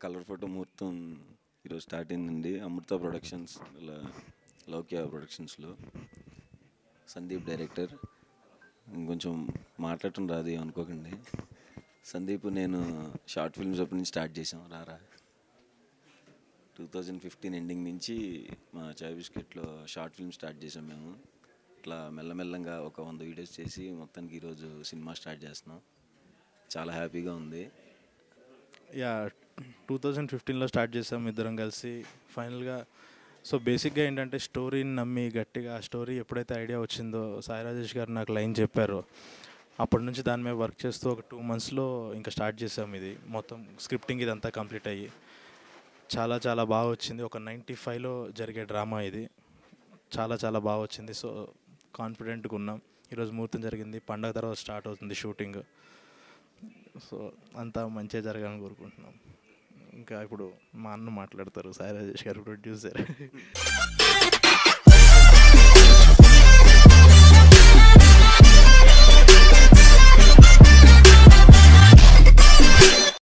colour photo ముహూర్తం ఈరోజు start అయిందండి అమృత ప్రొడక్షన్స్ ఇలా లౌక్య ప్రొడక్షన్స్లో సందీప్ డైరెక్టర్ ఇంకొంచెం మాట్లాడటం రాదు ఏం అనుకోకండి సందీప్ నేను షార్ట్ ఫిల్మ్స్ అప్పటి నుంచి స్టార్ట్ చేసాం రారా టూ థౌజండ్ ఫిఫ్టీన్ ఎండింగ్ నుంచి మా చాయ్ బిస్కెట్లో షార్ట్ ఫిల్మ్ స్టార్ట్ చేసాం మేము ఇట్లా మెల్లమెల్లంగా ఒక వంద వీడియోస్ చేసి మొత్తానికి ఈరోజు సినిమా స్టార్ట్ చేస్తున్నాం చాలా హ్యాపీగా ఉంది యా టూ థౌజండ్ ఫిఫ్టీన్లో స్టార్ట్ చేసాం ఇద్దరం కలిసి ఫైనల్గా సో బేసిక్గా ఏంటంటే స్టోరీని నమ్మి గట్టిగా ఆ స్టోరీ ఎప్పుడైతే ఐడియా వచ్చిందో సాయి రాజేష్ గారు నాకు లైన్ చెప్పారు అప్పటి నుంచి దాని మీద వర్క్ చేస్తూ ఒక టూ మంత్స్లో ఇంకా స్టార్ట్ చేసాం ఇది మొత్తం స్క్రిప్టింగ్ ఇదంతా కంప్లీట్ అయ్యి చాలా చాలా బాగా వచ్చింది ఒక నైంటీ ఫైవ్లో జరిగే డ్రామా ఇది చాలా చాలా బాగా వచ్చింది సో కాన్ఫిడెంట్గా ఉన్నాం ఈరోజు ముహూర్తం జరిగింది పండగ తర్వాత స్టార్ట్ అవుతుంది షూటింగ్ సో అంతా మంచిగా జరగాలని కోరుకుంటున్నాం ఇంకా ఇప్పుడు మా అన్న మాట్లాడతారు సాయి రాజేష్ గారు ప్రొడ్యూసర్